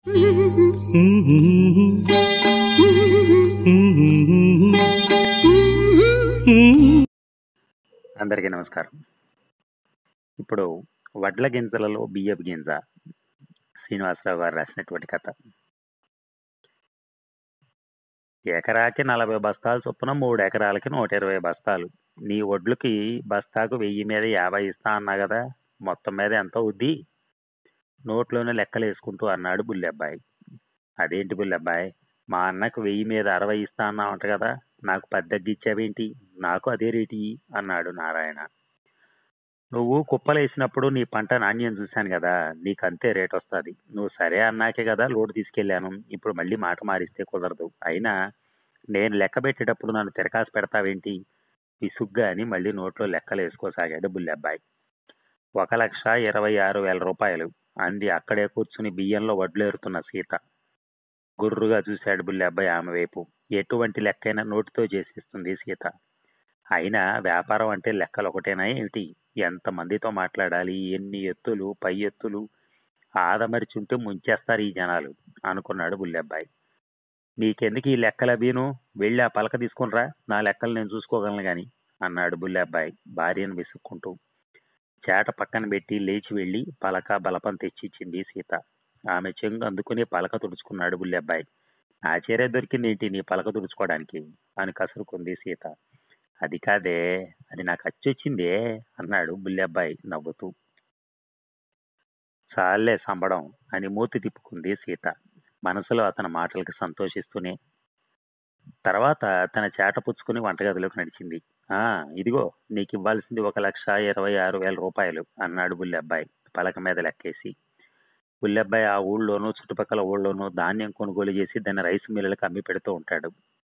అందరికీ నమస్కారం ఇప్పుడు వడ్ల గింజలలో బియ్యపు గింజ శ్రీనివాసరావు గారు రాసినటువంటి కథ ఎకరాకి నలభై బస్తాలు చొప్పున మూడు ఎకరాలకి నూట ఇరవై బస్తాలు నీ ఒడ్లుకి బస్తాకు వెయ్యి మీద యాభై ఇస్తా అన్నా కదా మొత్తం మీద ఎంత అవుద్ది నోట్లోనే లెక్కలు వేసుకుంటూ అన్నాడు బుల్లెబ్బాయి అదేంటి బుల్లెబ్బాయి మా అన్నకు వెయ్యి మీద అరవై ఇస్తా అన్నావంట కదా నాకు పద్దెగ్గి ఇచ్చావేంటి నాకు అదే రేటు ఇయ్యి అన్నాడు నారాయణ నువ్వు కుప్పలేసినప్పుడు నీ పంట నాణ్యం చూశాను కదా నీకు అంతే రేట్ వస్తుంది నువ్వు సరే అన్నాకే కదా లోటు తీసుకెళ్ళాను ఇప్పుడు మళ్ళీ మాట మారిస్తే కుదరదు అయినా నేను లెక్క పెట్టేటప్పుడు నన్ను తిరకాసు పెడతావేంటి విసుగ్గా అని మళ్ళీ నోట్లో లెక్కలు వేసుకోసాగాడు బుల్లెబ్బాయి ఒక లక్ష ఇరవై ఆరు వేల రూపాయలు అంది అక్కడే కూర్చుని బియ్యంలో వడ్లేరుతున్న సీత గుర్రుగా చూశాడు బుల్లెబ్బాయి ఆమె వైపు ఎటువంటి లెక్కైనా నోటితో చేసేస్తుంది సీత అయినా వ్యాపారం అంటే లెక్కలు ఒకటేనా ఏమిటి ఎంతమందితో మాట్లాడాలి ఎన్ని ఎత్తులు పై ఎత్తులు ఆదమరిచుంటే ముంచేస్తారు ఈ జనాలు అనుకున్నాడు బుల్లెబ్బాయి నీకెందుకు ఈ లెక్కల బీను వెళ్ళి ఆ పలక తీసుకునిరా నా లెక్కలు నేను చూసుకోగలను గాని అన్నాడు బుల్లెబ్బాయి భార్యను విసుక్కుంటూ చేట పక్కన పెట్టి లేచి వెళ్ళి పలక బలపం తెచ్చిచ్చింది సీత ఆమె చెంగు అందుకుని పలక తుడుచుకున్నాడు బుల్లెబ్బాయి నా చీరే దొరికిందేంటి నీ పలక తుడుచుకోవడానికి అని కసురుకుంది సీత అది కాదే అది నాకు అచ్చొచ్చిందే అన్నాడు బుల్లెబ్బాయి నవ్వుతూ చాలే సంబడం అని మూతి తిప్పుకుంది సీత మనసులో అతని మాటలకు సంతోషిస్తూనే తర్వాత తన చేట పుచ్చుకుని వంటగదిలోకి నడిచింది ఆ ఇదిగో నీకు ఇవ్వాల్సింది ఒక లక్ష ఇరవై ఆరు వేల రూపాయలు అన్నాడు బుల్లెబ్బాయి పలక మీద లెక్కేసి బుల్లెబ్బాయి ఆ ఊళ్ళోనూ చుట్టుపక్కల ఊళ్ళోనూ ధాన్యం కొనుగోలు చేసి దాన్ని రైస్ మిల్లులకు అమ్మి పెడుతూ ఉంటాడు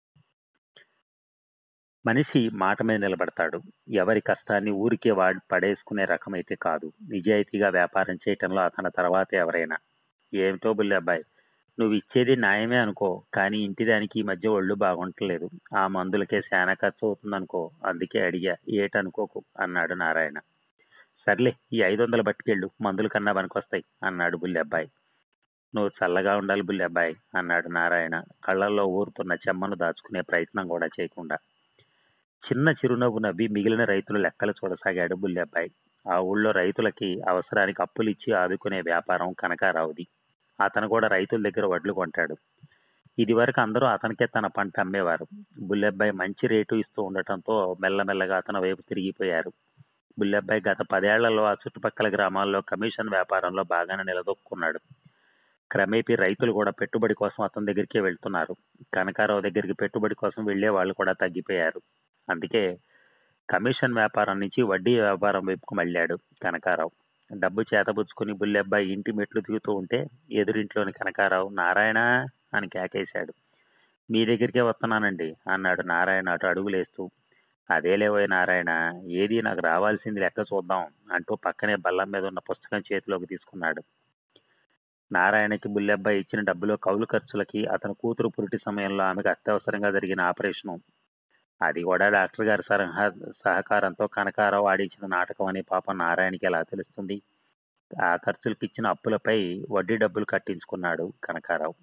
మనిషి మాట మీద నిలబడతాడు ఎవరి కష్టాన్ని ఊరికే వాడి పడేసుకునే రకమైతే కాదు నిజాయితీగా వ్యాపారం చేయటంలో అతని తర్వాత ఎవరైనా ఏమిటో బుల్లెబ్బాయి నువ్వు ఇచ్చేది న్యాయమే అనుకో కానీ ఇంటి దానికి ఈ మధ్య ఒళ్ళు బాగుంటలేదు ఆ మందులకే శానా ఖర్చు అవుతుందనుకో అందుకే అడిగా ఏటనుకోకు అన్నాడు నారాయణ సర్లే ఈ ఐదు వందలు పట్టుకెళ్ళు మందుల కన్నా పనికొస్తాయి అన్నాడు బుల్లెబ్బాయి నువ్వు చల్లగా ఉండాలి బుల్లెబ్బాయి అన్నాడు నారాయణ కళ్ళల్లో ఊరుతున్న చెమ్మను దాచుకునే ప్రయత్నం కూడా చేయకుండా చిన్న చిరునవ్వు నవ్వి మిగిలిన రైతులు లెక్కలు చూడసాగాడు బుల్లెబ్బాయి ఆ ఊళ్ళో రైతులకి అవసరానికి అప్పులు ఇచ్చి ఆదుకునే వ్యాపారం కనకారావుది అతను కూడా రైతుల దగ్గర వడ్లు కొంటాడు ఇది వరకు అందరూ అతనికే తన పంట అమ్మేవారు బుల్లెబ్బాయి మంచి రేటు ఇస్తూ ఉండటంతో మెల్లమెల్లగా అతని వైపు తిరిగిపోయారు బుల్లెబ్బాయి గత పదేళ్లలో ఆ చుట్టుపక్కల గ్రామాల్లో కమిషన్ వ్యాపారంలో బాగానే నిలదొక్కున్నాడు క్రమేపీ రైతులు కూడా పెట్టుబడి కోసం అతని దగ్గరికే వెళ్తున్నారు కనకారావు దగ్గరికి పెట్టుబడి కోసం వెళ్లే వాళ్ళు కూడా తగ్గిపోయారు అందుకే కమిషన్ వ్యాపారం నుంచి వడ్డీ వ్యాపారం వైపుకు మళ్ళాడు కనకారావు డబ్బు చేతబుచ్చుకుని బుల్లెబ్బాయి ఇంటి మెట్లు దిగుతూ ఉంటే ఎదురింట్లోని కనకారావు నారాయణ అని కేకేశాడు మీ దగ్గరికే వస్తున్నానండి అన్నాడు నారాయణ అటు అడుగులేస్తూ అదేలేవోయ్ నారాయణ ఏది నాకు రావాల్సింది లెక్క చూద్దాం అంటూ పక్కనే బల్లం మీద ఉన్న పుస్తకం చేతిలోకి తీసుకున్నాడు నారాయణకి బుల్లెబ్బాయి ఇచ్చిన డబ్బులో కౌలు ఖర్చులకి అతని కూతురు పురిటి సమయంలో ఆమెకు అత్యవసరంగా జరిగిన ఆపరేషను అది కూడా డాక్టర్ గారి సలహా సహకారంతో కనకారావు ఆడించిన నాటకం అని పాపం నారాయణకి ఎలా తెలుస్తుంది ఆ ఖర్చులకు ఇచ్చిన అప్పులపై వడ్డీ డబ్బులు కట్టించుకున్నాడు కనకారావు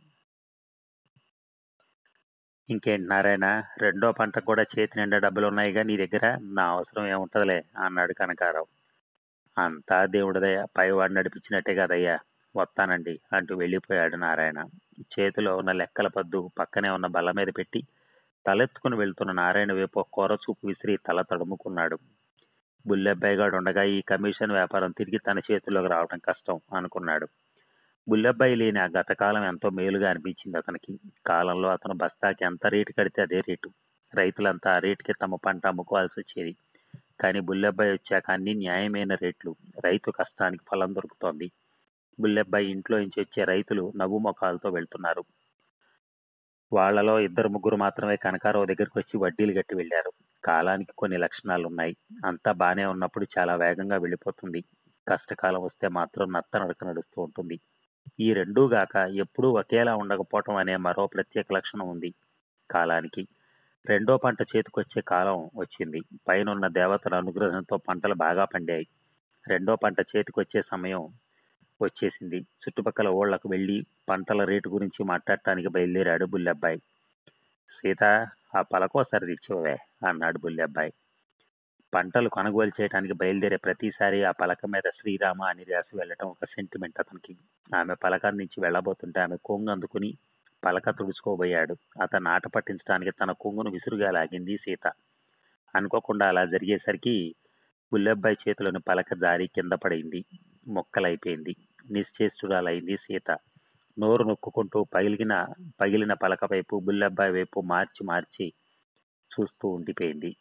ఇంకేంటి నారాయణ రెండో పంటకు కూడా చేతి నిండా డబ్బులు ఉన్నాయిగా నీ దగ్గర నా అవసరం ఏముంటదిలే అన్నాడు కనకారావు అంతా దేవుడిదయ్య పైవాడు నడిపించినట్టే కదయ్యా వస్తానండి అంటూ వెళ్ళిపోయాడు నారాయణ చేతిలో ఉన్న లెక్కల పద్దు పక్కనే ఉన్న బల్ల మీద పెట్టి తలెత్తుకుని వెళ్తున్న నారాయణ వైపు ఒక కూర చూపు విసిరి తల తడుముకున్నాడు బుల్లెబ్బాయిగాడు ఉండగా ఈ కమిషన్ వ్యాపారం తిరిగి తన చేతుల్లోకి రావడం కష్టం అనుకున్నాడు బుల్లెబ్బాయి లేని ఆ గతకాలం ఎంతో మేలుగా అనిపించింది అతనికి కాలంలో అతను బస్తాకి ఎంత రేటు కడితే అదే రేటు రైతులంతా ఆ రేటుకి తమ పంట అమ్ముకోవాల్సి వచ్చేది కానీ బుల్లెబ్బాయి వచ్చాక అన్ని న్యాయమైన రేట్లు రైతు కష్టానికి ఫలం దొరుకుతోంది బుల్లెబ్బాయి ఇంట్లో నుంచి వచ్చే రైతులు నవ్వు ముఖాలతో వెళ్తున్నారు వాళ్లలో ఇద్దరు ముగ్గురు మాత్రమే కనకారావు దగ్గరికి వచ్చి వడ్డీలు గట్టి వెళ్ళారు కాలానికి కొన్ని లక్షణాలు ఉన్నాయి అంతా బానే ఉన్నప్పుడు చాలా వేగంగా వెళ్ళిపోతుంది కష్టకాలం వస్తే మాత్రం నత్త నడక నడుస్తూ ఉంటుంది ఈ రెండూ గాక ఎప్పుడూ ఒకేలా ఉండకపోవటం అనే మరో ప్రత్యేక లక్షణం ఉంది కాలానికి రెండో పంట చేతికొచ్చే కాలం వచ్చింది పైనున్న దేవతల అనుగ్రహంతో పంటలు బాగా పండాయి రెండో పంట చేతికొచ్చే సమయం వచ్చేసింది చుట్టుపక్కల ఊళ్ళకు వెళ్ళి పంటల రేటు గురించి మాట్లాడటానికి బయలుదేరాడు బుల్లెబ్బాయి సీత ఆ పలకోసారి తెచ్చివే అన్నాడు బుల్లెబ్బాయి పంటలు కొనుగోలు చేయడానికి బయలుదేరే ప్రతిసారి ఆ పలక మీద శ్రీరామ అని రాసి వెళ్ళటం ఒక సెంటిమెంట్ అతనికి ఆమె పలక అందించి వెళ్ళబోతుంటే ఆమె కొంగు అందుకుని పలక తుడుచుకోబోయాడు అతను ఆట పట్టించడానికి తన కొంగును విసురుగా లాగింది సీత అనుకోకుండా అలా జరిగేసరికి బుల్లెబ్బాయి చేతిలోని పలక జారి కింద పడింది మొక్కలైపోయింది నిశ్చేష్టురాలైంది సీత నోరు నొక్కుకుంటూ పగిలిన పగిలిన పలక వైపు బుల్లెబ్బాయి వైపు మార్చి మార్చి చూస్తూ ఉండిపోయింది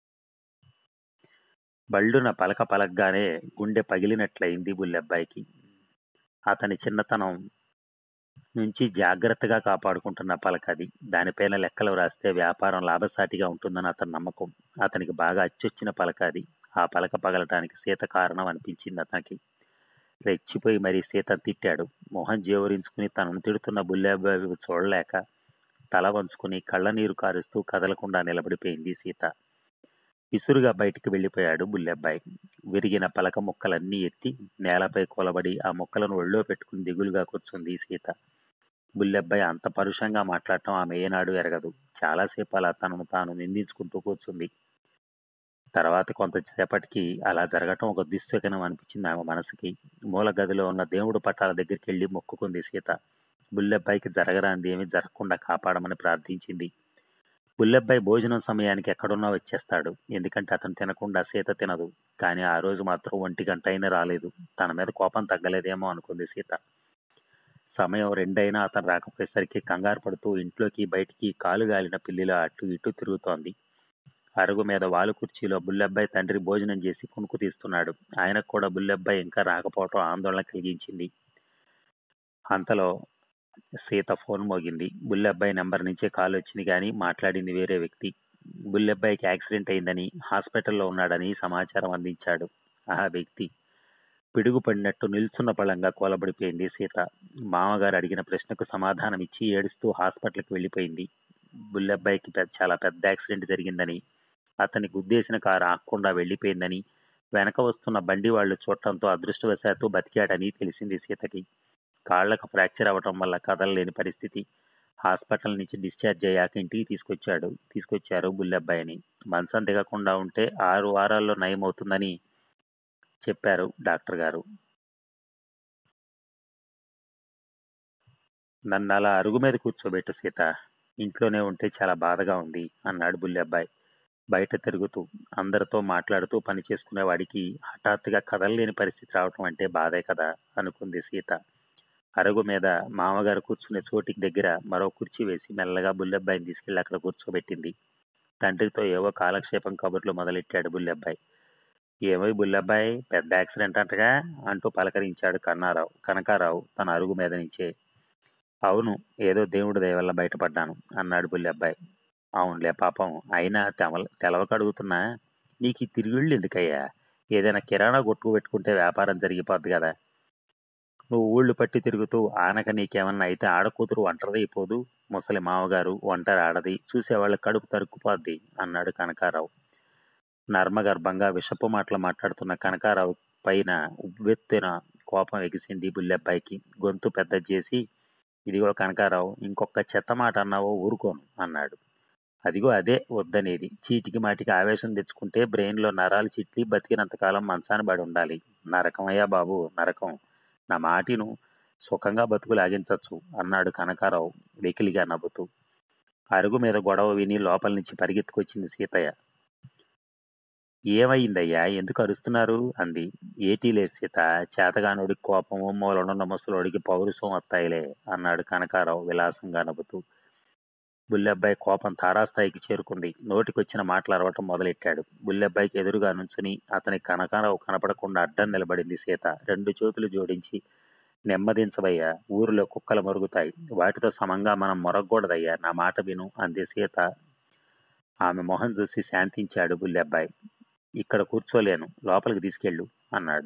బళ్ళున పలక పలకగానే గుండె పగిలినట్లయింది బుల్లెబ్బాయికి అతని చిన్నతనం నుంచి జాగ్రత్తగా కాపాడుకుంటున్న పలక అది దానిపైన లెక్కలు రాస్తే వ్యాపారం లాభసాటిగా ఉంటుందని అతని నమ్మకం అతనికి బాగా అచ్చొచ్చిన పలక అది ఆ పలక పగలటానికి సీత కారణం అనిపించింది అతనికి రెచ్చిపోయి మరీ సీత తిట్టాడు మొహం జేవరించుకుని తనను తిడుతున్న బుల్లాబాయి చూడలేక తల వంచుకుని కళ్ళనీరు కారుస్తూ కదలకుండా నిలబడిపోయింది సీత విసురుగా బయటికి వెళ్ళిపోయాడు బుల్లెబ్బాయి విరిగిన పలక ముక్కలన్నీ ఎత్తి నేలపై కొలబడి ఆ ముక్కలను ఒళ్ళో పెట్టుకుని దిగులుగా కూర్చుంది సీత బుల్లెబ్బాయి అంత పరుషంగా మాట్లాడటం ఆమె ఏనాడు ఎరగదు చాలాసేపు అలా తనను తాను నిందించుకుంటూ కూర్చుంది తర్వాత కొంతసేపటికి అలా జరగటం ఒక దుశ్శకనం అనిపించింది ఆమె మనసుకి మూల గదిలో ఉన్న దేవుడు పటాల దగ్గరికి వెళ్ళి మొక్కుకుంది సీత బుల్లెబ్బాయికి జరగరాంది ఏమీ జరగకుండా కాపాడమని ప్రార్థించింది బుల్లెబ్బాయి భోజనం సమయానికి ఎక్కడున్నా వచ్చేస్తాడు ఎందుకంటే అతను తినకుండా సీత తినదు కానీ ఆ రోజు మాత్రం ఒంటి గంట అయినా రాలేదు తన మీద కోపం తగ్గలేదేమో అనుకుంది సీత సమయం రెండైనా అతను రాకపోయేసరికి కంగారు పడుతూ ఇంట్లోకి బయటికి కాలు గాలిన పిల్లిలో అటు ఇటు తిరుగుతోంది అరుగు మీద వాలు కుర్చీలో బుల్లెబ్బాయి తండ్రి భోజనం చేసి కునుకు తీస్తున్నాడు ఆయనకు కూడా బుల్లెబ్బాయి ఇంకా రాకపోవటం ఆందోళన కలిగించింది అంతలో సీత ఫోన్ మోగింది బుల్లెబ్బాయి నెంబర్ నుంచే కాల్ వచ్చింది కానీ మాట్లాడింది వేరే వ్యక్తి బుల్లెబ్బాయికి యాక్సిడెంట్ అయిందని హాస్పిటల్లో ఉన్నాడని సమాచారం అందించాడు ఆ వ్యక్తి పిడుగు పడినట్టు నిల్చున్న పళంగా కోలబడిపోయింది సీత మామగారు అడిగిన ప్రశ్నకు సమాధానం ఇచ్చి ఏడుస్తూ హాస్పిటల్కి వెళ్ళిపోయింది బుల్లెబ్బాయికి పెద్ద చాలా పెద్ద యాక్సిడెంట్ జరిగిందని అతని గుద్దేసిన కారు ఆక్కుండా వెళ్ళిపోయిందని వెనక వస్తున్న బండి వాళ్ళు చూడటంతో అదృష్టవశాత్తు బతికాడని తెలిసింది సీతకి కాళ్లకు ఫ్రాక్చర్ అవ్వటం వల్ల కదలలేని పరిస్థితి హాస్పిటల్ నుంచి డిశ్చార్జ్ అయ్యాక ఇంటికి తీసుకొచ్చాడు తీసుకొచ్చారు బుల్లెబ్బాయిని మంచం దిగకుండా ఉంటే ఆరు వారాల్లో నయం అవుతుందని చెప్పారు డాక్టర్ గారు నన్ను అలా అరుగు మీద కూర్చోబెట్టు సీత ఇంట్లోనే ఉంటే చాలా బాధగా ఉంది అన్నాడు బుల్లెబ్బాయి బయట తిరుగుతూ అందరితో మాట్లాడుతూ పని చేసుకునేవాడికి హఠాత్తుగా కదలలేని పరిస్థితి రావటం అంటే బాధే కదా అనుకుంది సీత అరుగు మీద మామగారు కూర్చునే చోటికి దగ్గర మరో కుర్చీ వేసి మెల్లగా బుల్లెబ్బాయిని తీసుకెళ్లి అక్కడ కూర్చోబెట్టింది తండ్రితో ఏవో కాలక్షేపం కబుర్లు మొదలెట్టాడు బుల్లెబ్బాయి ఏమై బుల్లెబ్బాయి పెద్ద యాక్సిడెంట్ అంటగా అంటూ పలకరించాడు కన్నారావు కనకారావు తన అరుగు మీద నుంచే అవును ఏదో దేవుడి దయ వల్ల బయటపడ్డాను అన్నాడు బుల్లెబ్బాయి అవునులే పాపం అయినా తెమల తెలవక అడుగుతున్నా నీకు ఈ తిరుగుళ్ళు ఎందుకయ్యా ఏదైనా కిరాణా కొట్టుకు పెట్టుకుంటే వ్యాపారం జరిగిపోద్ది కదా నువ్వు ఊళ్ళు పట్టి తిరుగుతూ ఆనక నీకేమన్నా అయితే ఆడకూతురు ఒంటరిది అయిపోదు ముసలి మామగారు ఒంటరి ఆడది చూసేవాళ్ళ కడుపు తరుక్కుపోద్ది అన్నాడు కనకారావు నర్మగర్భంగా విషపు మాటలు మాట్లాడుతున్న కనకారావు పైన ఉవ్వెత్తిన కోపం ఎగిసింది బుల్లెబ్బాయికి గొంతు పెద్ద చేసి ఇదిగో కనకారావు ఇంకొక చెత్త మాట అన్నావో ఊరుకోను అన్నాడు అదిగో అదే వద్దనేది చీటికి మాటికి ఆవేశం తెచ్చుకుంటే బ్రెయిన్లో నరాలు చిట్లి బతికినంతకాలం మంచాన పడి ఉండాలి నరకమయ్యా బాబు నరకం నా మాటిను సుఖంగా బతుకు లాగించచ్చు అన్నాడు కనకారావు వెకిలిగా నవ్వుతూ అరుగు మీద గొడవ విని లోపల నుంచి పరిగెత్తుకొచ్చింది సీతయ్య ఏమైందయ్యా ఎందుకు అరుస్తున్నారు అంది ఏటీ లేదు సీత చేతగానుడికి కోపము మూలనున్న ముసలోడికి పౌరుషం వస్తాయిలే అన్నాడు కనకారావు విలాసంగా నవ్వుతూ బుల్లెబ్బాయి కోపం తారాస్థాయికి చేరుకుంది నోటికొచ్చిన మాటలు అరవటం మొదలెట్టాడు బుల్లెబ్బాయికి ఎదురుగా నుంచుని అతని కనకారావు కనపడకుండా అడ్డం నిలబడింది సీత రెండు చేతులు జోడించి నెమ్మదించవయ్యా ఊరిలో కుక్కలు మరుగుతాయి వాటితో సమంగా మనం మొరగకూడదయ్యా నా మాట విను అంది సీత ఆమె మొహం చూసి శాంతించాడు బుల్లెబ్బాయి ఇక్కడ కూర్చోలేను లోపలికి తీసుకెళ్ళు అన్నాడు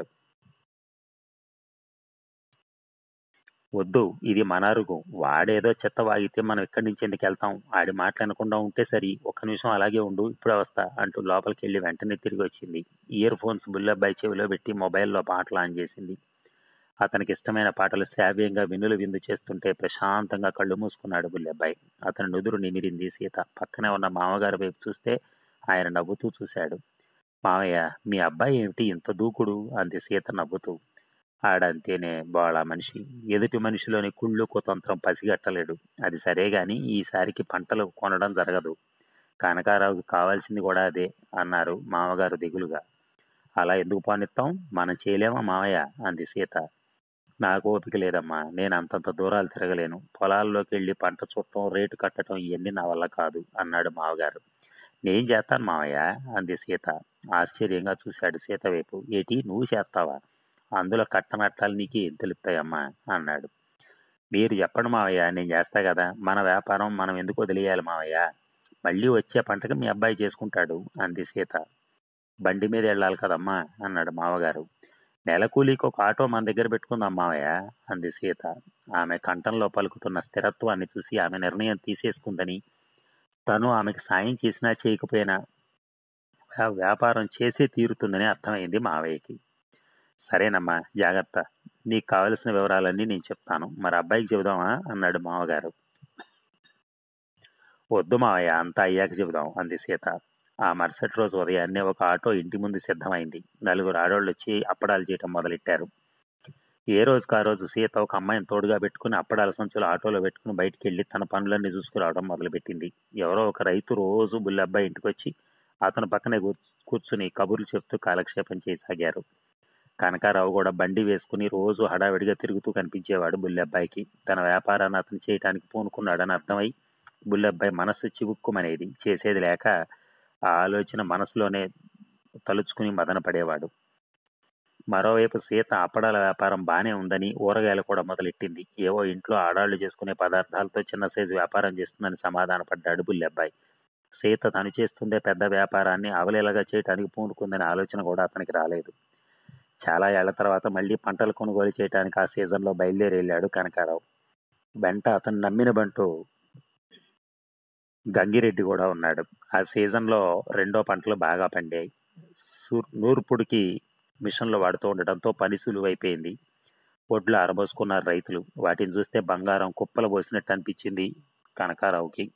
వద్దు ఇది మన అరుగు వాడేదో చెత్త వాగితే మనం ఇక్కడి నుంచి ఎందుకు వెళ్తాం ఆడి మాట్లాడకుండా ఉంటే సరి ఒక్క నిమిషం అలాగే ఉండు ఇప్పుడే వస్తా అంటూ లోపలికి వెళ్ళి వెంటనే తిరిగి వచ్చింది ఇయర్ ఫోన్స్ బుల్లబ్బాయి చెవిలో పెట్టి మొబైల్లో పాటలు ఆన్ చేసింది అతనికి ఇష్టమైన పాటలు శ్రావ్యంగా వినులు విందు చేస్తుంటే ప్రశాంతంగా కళ్ళు మూసుకున్నాడు బుల్లెబ్బాయి అతని నుదురు నిమిరింది సీత పక్కనే ఉన్న మామగారి వైపు చూస్తే ఆయన నవ్వుతూ చూశాడు మామయ్య మీ అబ్బాయి ఏమిటి ఇంత దూకుడు అంది సీత నవ్వుతూ ఆడంతేనే బోళా మనిషి ఎదుటి మనిషిలోని కుళ్ళు కుతంత్రం పసిగట్టలేడు అది సరే గాని ఈసారికి పంటలు కొనడం జరగదు కనకారావుకి కావాల్సింది కూడా అదే అన్నారు మామగారు దిగులుగా అలా ఎందుకు పానిస్తాం మనం చేయలేమా మామయ్య అంది సీత నాకు ఓపిక లేదమ్మా నేను అంతంత దూరాలు తిరగలేను పొలాల్లోకి వెళ్ళి పంట చుట్టం రేటు కట్టడం ఇవన్నీ నా వల్ల కాదు అన్నాడు మామగారు నేను చేస్తాను మామయ్య అంది సీత ఆశ్చర్యంగా చూశాడు సీత వైపు ఏటి నువ్వు చేస్తావా అందులో కట్టనట్టాలు నీకు ఏం తెలుస్తాయమ్మా అన్నాడు మీరు చెప్పండి మావయ్య నేను చేస్తా కదా మన వ్యాపారం మనం ఎందుకు వదిలేయాలి మావయ్య మళ్ళీ వచ్చే పంటకి మీ అబ్బాయి చేసుకుంటాడు అంది సీత బండి మీద వెళ్ళాలి కదమ్మా అన్నాడు మావగారు నెల కూలీకి ఒక ఆటో మన దగ్గర పెట్టుకుందాం మావయ్య అంది సీత ఆమె కంఠంలో పలుకుతున్న స్థిరత్వాన్ని చూసి ఆమె నిర్ణయం తీసేసుకుందని తను ఆమెకు సాయం చేసినా చేయకపోయినా వ్యా- వ్యాపారం చేసే తీరుతుందని అర్థమైంది మావయ్యకి సరేనమ్మా జాగ్రత్త నీకు కావలసిన వివరాలన్నీ నేను చెప్తాను మరి అబ్బాయికి చెబుదామా అన్నాడు మామగారు వద్దు మావయ్య అంతా అయ్యాక చెబుదాం అంది సీత ఆ మరుసటి రోజు ఉదయాన్నే ఒక ఆటో ఇంటి ముందు సిద్ధమైంది నలుగురు ఆడోళ్ళు వచ్చి అప్పడాలు చేయటం మొదలెట్టారు ఏ రోజుకు ఆ రోజు సీత ఒక అమ్మాయిని తోడుగా పెట్టుకుని అప్పడాల సంచులు ఆటోలో పెట్టుకుని బయటికి వెళ్ళి తన పనులన్నీ చూసుకురావడం మొదలుపెట్టింది ఎవరో ఒక రైతు రోజు బుల్లబ్బాయి ఇంటికి వచ్చి అతను పక్కనే కూర్చు- కూర్చుని కబుర్లు చెప్తూ కాలక్షేపం చేయసాగారు కనకారావు కూడా బండి వేసుకుని రోజు హడావిడిగా తిరుగుతూ కనిపించేవాడు బుల్లెబ్బాయికి తన వ్యాపారాన్ని అతను చేయటానికి పూనుకున్నాడని అర్థమై బుల్లెబ్బాయి మనస్సు చివుక్కుమనేది చేసేది లేక ఆ ఆలోచన మనసులోనే తలుచుకుని మదన పడేవాడు మరోవైపు సీత అప్పడాల వ్యాపారం బానే ఉందని ఊరగాయలు కూడా మొదలెట్టింది ఏవో ఇంట్లో ఆడాళ్లు చేసుకునే పదార్థాలతో చిన్న సైజు వ్యాపారం చేస్తుందని సమాధానపడ్డాడు బుల్లెబ్బాయి సీత తను చేస్తుందే పెద్ద వ్యాపారాన్ని అవలేలగా చేయటానికి పూనుకుందనే ఆలోచన కూడా అతనికి రాలేదు చాలా ఏళ్ల తర్వాత మళ్ళీ పంటలు కొనుగోలు చేయడానికి ఆ సీజన్లో బయలుదేరి వెళ్ళాడు కనకారావు వెంట అతను నమ్మిన బంటూ గంగిరెడ్డి కూడా ఉన్నాడు ఆ సీజన్లో రెండో పంటలు బాగా పండాయి సూర్- నూర్పుడికి మిషన్లు వాడుతూ ఉండటంతో పని సులువైపోయింది ఒడ్లు ఆరబోసుకున్నారు రైతులు వాటిని చూస్తే బంగారం కుప్పలు పోసినట్టు అనిపించింది కనకారావుకి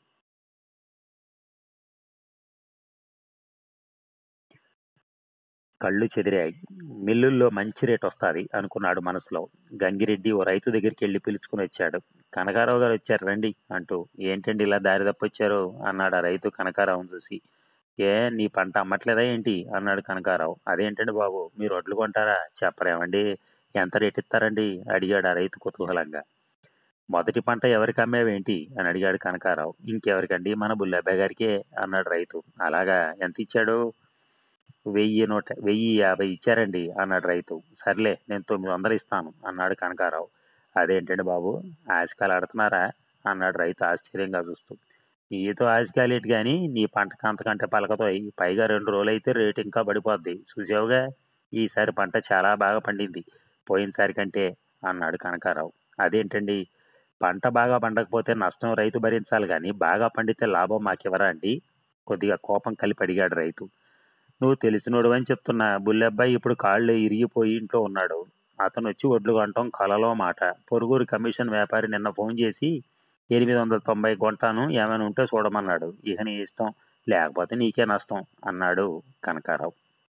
కళ్ళు చెదిరాయి మిల్లుల్లో మంచి రేట్ వస్తుంది అనుకున్నాడు మనసులో గంగిరెడ్డి ఓ రైతు దగ్గరికి వెళ్ళి పిలుచుకుని వచ్చాడు కనకారావు గారు వచ్చారు రండి అంటూ ఏంటండి ఇలా దారి తప్పొచ్చారు అన్నాడు ఆ రైతు కనకారావును చూసి ఏ నీ పంట అమ్మట్లేదా ఏంటి అన్నాడు కనకారావు అదేంటండి బాబు మీరు వడ్లు కొంటారా చెప్పరేమండి ఎంత రేట్ ఇస్తారండి అడిగాడు ఆ రైతు కుతూహలంగా మొదటి పంట ఎవరికి అమ్మేవేంటి అని అడిగాడు కనకారావు ఇంకెవరికండి మన బుల్లబ్బాయి గారికే అన్నాడు రైతు అలాగా ఎంత ఇచ్చాడు వెయ్యి నూట వెయ్యి యాభై ఇచ్చారండి అన్నాడు రైతు సర్లే నేను తొమ్మిది వందలు ఇస్తాను అన్నాడు కనకారావు అదేంటండి బాబు ఆశకాలు ఆడుతున్నారా అన్నాడు రైతు ఆశ్చర్యంగా చూస్తూ నీతో ఆశకాలేటి కానీ నీ పంటకు అంతకంటే పలకతోయ్ పైగా రెండు రోజులు అయితే రేటు ఇంకా పడిపోద్ది చూసావుగా ఈసారి పంట చాలా బాగా పండింది పోయినసారి కంటే అన్నాడు కనకారావు అదేంటండి పంట బాగా పండకపోతే నష్టం రైతు భరించాలి కానీ బాగా పండితే లాభం మాకివ్వరా అండి కొద్దిగా కోపం కలిపి అడిగాడు రైతు నువ్వు తెలిసినోడు అని చెప్తున్నా బుల్లెబ్బాయి ఇప్పుడు కాళ్ళు ఇరిగిపోయి ఇంట్లో ఉన్నాడు అతను వచ్చి ఒడ్లు కొనటం కలలో మాట పొరుగురు కమిషన్ వ్యాపారి నిన్న ఫోన్ చేసి ఎనిమిది వందల తొంభై కొంటాను ఏమైనా ఉంటే చూడమన్నాడు ఇక నీ ఇష్టం లేకపోతే నీకే నష్టం అన్నాడు కనకారావు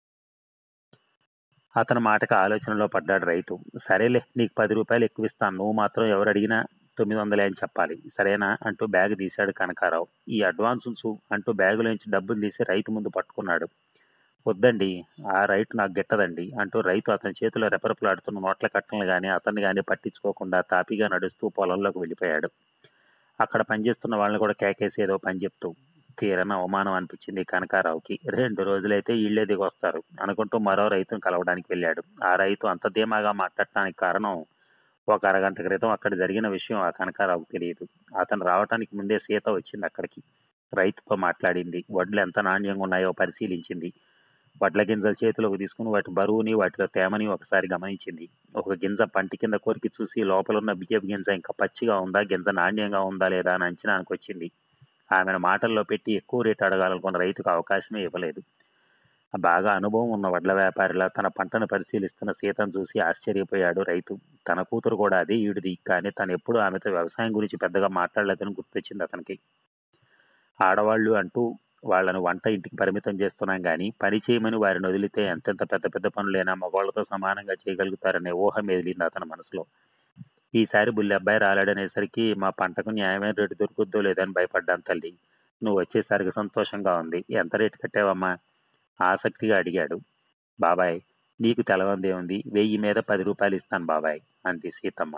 అతని మాటకు ఆలోచనలో పడ్డాడు రైతు సరేలే నీకు పది రూపాయలు ఎక్కువ ఇస్తాను నువ్వు మాత్రం ఎవరు అడిగినా తొమ్మిది వందలే అని చెప్పాలి సరేనా అంటూ బ్యాగ్ తీశాడు కనకారావు ఈ అడ్వాన్స్ ఉంచు అంటూ బ్యాగులోంచి డబ్బులు తీసి రైతు ముందు పట్టుకున్నాడు వద్దండి ఆ రైతు నాకు గిట్టదండి అంటూ రైతు అతని చేతిలో రెపరెపలాడుతున్న నోట్ల కట్టలను కానీ అతన్ని కానీ పట్టించుకోకుండా తాపిగా నడుస్తూ పొలంలోకి వెళ్ళిపోయాడు అక్కడ పనిచేస్తున్న వాళ్ళని కూడా కేకేసి ఏదో పని చెప్తూ తీరన అవమానం అనిపించింది కనకారావుకి రెండు రోజులైతే ఇళ్లే దిగొస్తారు అనుకుంటూ మరో రైతును కలవడానికి వెళ్ళాడు ఆ రైతు అంత ధీమాగా మాట్లాడటానికి కారణం ఒక అరగంట క్రితం అక్కడ జరిగిన విషయం ఆ కనకారావుకు తెలియదు అతను రావటానికి ముందే సీత వచ్చింది అక్కడికి రైతుతో మాట్లాడింది వడ్లు ఎంత నాణ్యంగా ఉన్నాయో పరిశీలించింది వడ్ల గింజలు చేతిలోకి తీసుకుని వాటి బరువుని వాటిలో తేమని ఒకసారి గమనించింది ఒక గింజ పంటి కింద కొరికి చూసి లోపల ఉన్న బియ్యపు గింజ ఇంకా పచ్చిగా ఉందా గింజ నాణ్యంగా ఉందా లేదా అని అంచనానికి వచ్చింది ఆమెను మాటల్లో పెట్టి ఎక్కువ రేటు అడగాలనుకున్న రైతుకు అవకాశమే ఇవ్వలేదు బాగా అనుభవం ఉన్న వడ్ల వ్యాపారిలా తన పంటను పరిశీలిస్తున్న సీతను చూసి ఆశ్చర్యపోయాడు రైతు తన కూతురు కూడా అదే ఈడిది కానీ తను ఎప్పుడు ఆమెతో వ్యవసాయం గురించి పెద్దగా మాట్లాడలేదని గుర్తొచ్చింది అతనికి ఆడవాళ్ళు అంటూ వాళ్ళను వంట ఇంటికి పరిమితం చేస్తున్నాం కానీ పని చేయమని వారిని వదిలితే ఎంతెంత పెద్ద పెద్ద పనులైనా మగవాళ్ళతో సమానంగా చేయగలుగుతారనే ఊహ మెదిలింది అతని మనసులో ఈసారి బుల్లి అబ్బాయి రాలేడనేసరికి మా పంటకు న్యాయమైన రేటు దొరుకుద్దో లేదని భయపడ్డాను తల్లి నువ్వు వచ్చేసరికి సంతోషంగా ఉంది ఎంత రేటు కట్టావమ్మా ఆసక్తిగా అడిగాడు బాబాయ్ నీకు తెలవందే ఉంది వెయ్యి మీద పది రూపాయలు ఇస్తాను బాబాయ్ అంది సీతమ్మ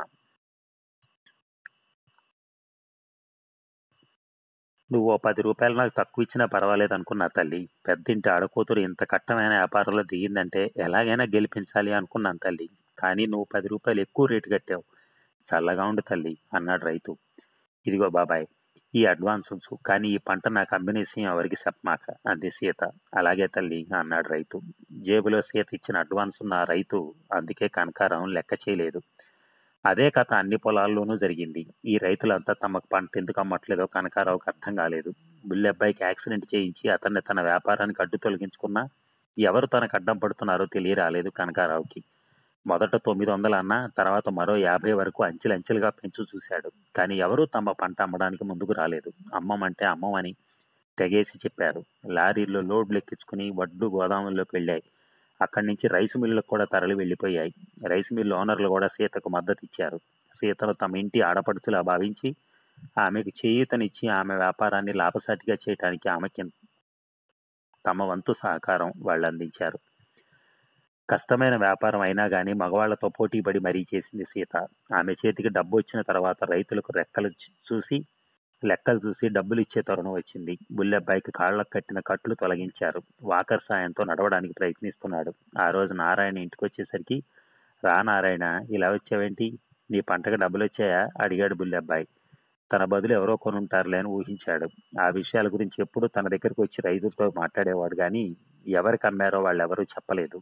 నువ్వు ఓ పది రూపాయలు నాకు తక్కువ ఇచ్చినా పర్వాలేదు అనుకున్నా తల్లి పెద్దింటి ఆడకూతురు ఇంత కట్టమైన వ్యాపారంలో దిగిందంటే ఎలాగైనా గెలిపించాలి అనుకున్నాను తల్లి కానీ నువ్వు పది రూపాయలు ఎక్కువ రేటు కట్టావు చల్లగా ఉండు తల్లి అన్నాడు రైతు ఇదిగో బాబాయ్ ఈ అడ్వాన్స్ ఉంచు కానీ ఈ పంట నాకు అమ్మినేసి ఎవరికి చెప్పమాక అంది సీత అలాగే తల్లి అన్నాడు రైతు జేబులో సీత ఇచ్చిన అడ్వాన్స్ ఉన్న ఆ రైతు అందుకే కనకారం లెక్క చేయలేదు అదే కథ అన్ని పొలాల్లోనూ జరిగింది ఈ రైతులంతా తమకు పంట ఎందుకు అమ్మట్లేదో కనకారావుకి అర్థం కాలేదు బుల్లెబ్బాయికి యాక్సిడెంట్ చేయించి అతన్ని తన వ్యాపారానికి అడ్డు తొలగించుకున్నా ఎవరు తనకు అడ్డం పడుతున్నారో తెలియరాలేదు కనకారావుకి మొదట తొమ్మిది వందలు అన్న తర్వాత మరో యాభై వరకు అంచెలంచెలుగా పెంచు చూశాడు కానీ ఎవరూ తమ పంట అమ్మడానికి ముందుకు రాలేదు అమ్మమంటే అమ్మమని తెగేసి చెప్పారు లారీల్లో లోడ్లు ఎక్కించుకుని వడ్లు గోదాముల్లోకి వెళ్ళాయి అక్కడి నుంచి రైసు మిల్లులకు కూడా తరలి వెళ్ళిపోయాయి రైసు మిల్లు ఓనర్లు కూడా సీతకు మద్దతు ఇచ్చారు సీతను తమ ఇంటి ఆడపడుచులా భావించి ఆమెకు చేయూతనిచ్చి ఆమె వ్యాపారాన్ని లాభసాటిగా చేయటానికి ఆమెకి తమ వంతు సహకారం వాళ్ళు అందించారు కష్టమైన వ్యాపారం అయినా కానీ మగవాళ్లతో పోటీ పడి మరీ చేసింది సీత ఆమె చేతికి డబ్బు వచ్చిన తర్వాత రైతులకు రెక్కలు చూ- చూసి లెక్కలు చూసి డబ్బులు ఇచ్చే తరుణం వచ్చింది బుల్లెబ్బాయికి కాళ్ళకు కట్టిన కట్లు తొలగించారు వాకర్ సాయంతో నడవడానికి ప్రయత్నిస్తున్నాడు ఆ రోజు నారాయణ ఇంటికి వచ్చేసరికి రా నారాయణ ఇలా వచ్చావేంటి నీ పంటకు డబ్బులు వచ్చాయా అడిగాడు బుల్లెబ్బాయి తన బదులు ఎవరో కొనుంటారులే అని ఊహించాడు ఆ విషయాల గురించి ఎప్పుడూ తన దగ్గరకు వచ్చి రైతులతో మాట్లాడేవాడు కానీ ఎవరికి అమ్మారో వాళ్ళెవరూ చెప్పలేదు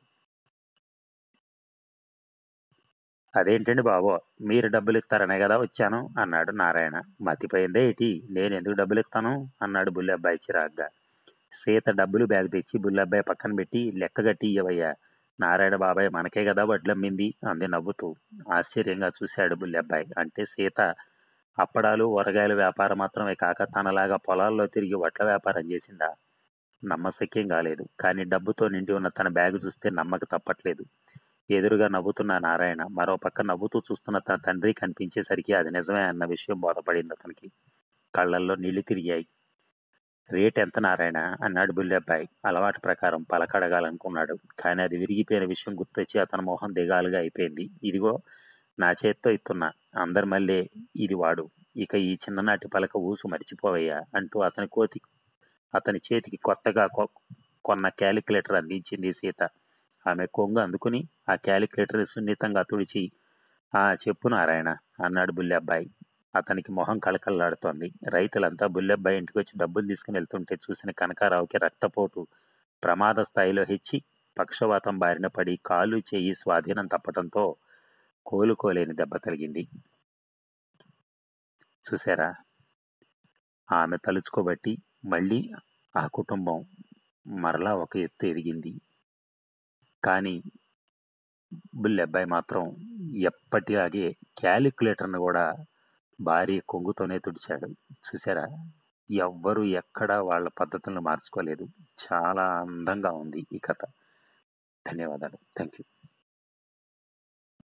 అదేంటండి బాబు మీరు డబ్బులు ఇస్తారనే కదా వచ్చాను అన్నాడు నారాయణ మతిపోయిందే ఏటి నేను ఎందుకు డబ్బులు ఇస్తాను అన్నాడు బుల్లబ్బాయి చిరాగ్గా సీత డబ్బులు బ్యాగ్ తెచ్చి బుల్లబ్బాయి పక్కన పెట్టి లెక్క కట్టి ఇయ్యవయ్యా నారాయణ బాబాయ్ మనకే కదా వడ్లమ్మింది అంది నవ్వుతూ ఆశ్చర్యంగా చూశాడు బుల్లబ్బాయి అంటే సీత అప్పడాలు ఊరగాయల వ్యాపారం మాత్రమే కాక తనలాగా పొలాల్లో తిరిగి వడ్ల వ్యాపారం చేసిందా నమ్మశక్యం కాలేదు కానీ డబ్బుతో నిండి ఉన్న తన బ్యాగు చూస్తే నమ్మక తప్పట్లేదు ఎదురుగా నవ్వుతున్న నారాయణ మరో పక్క నవ్వుతూ చూస్తున్న తన తండ్రి కనిపించేసరికి అది నిజమే అన్న విషయం బోధపడింది అతనికి కళ్ళల్లో నీళ్లు తిరిగాయి రేట్ ఎంత నారాయణ అన్నాడు బుల్లెబ్బాయి అలవాటు ప్రకారం పలకడగాలనుకున్నాడు కానీ అది విరిగిపోయిన విషయం గుర్తొచ్చి అతని మొహం దిగాలుగా అయిపోయింది ఇదిగో నా చేత్తో ఇస్తున్నా అందరి మళ్ళీ ఇది వాడు ఇక ఈ చిన్ననాటి పలక ఊసు మర్చిపోవయ్యా అంటూ అతని కోతి అతని చేతికి కొత్తగా కొ- కొన్న క్యాలిక్యులేటర్ అందించింది సీత ఆమె కొంగు అందుకుని ఆ క్యాలిక్యులేటర్ సున్నితంగా తుడిచి ఆ చెప్పు నారాయణ అన్నాడు బుల్లెబ్బాయి అతనికి మొహం కళకళలాడుతోంది రైతులంతా బుల్లెబ్బాయి ఇంటికి వచ్చి డబ్బులు తీసుకుని వెళ్తుంటే చూసిన కనకారావుకి రక్తపోటు ప్రమాద స్థాయిలో హెచ్చి పక్షవాతం బారిన పడి కాలు చెయ్యి స్వాధీనం తప్పటంతో కోలుకోలేని దెబ్బ తగిలింది చూసారా ఆమె తలుచుకోబట్టి మళ్ళీ ఆ కుటుంబం మరలా ఒక ఎత్తు ఎదిగింది కానీ బుల్లెబ్బాయి మాత్రం ఎప్పటిలాగే క్యాలిక్యులేటర్ను కూడా భారీ కొంగుతోనే తుడిచాడు చూసారా ఎవ్వరు ఎక్కడ వాళ్ళ పద్ధతులను మార్చుకోలేదు చాలా అందంగా ఉంది ఈ కథ ధన్యవాదాలు థ్యాంక్ యూ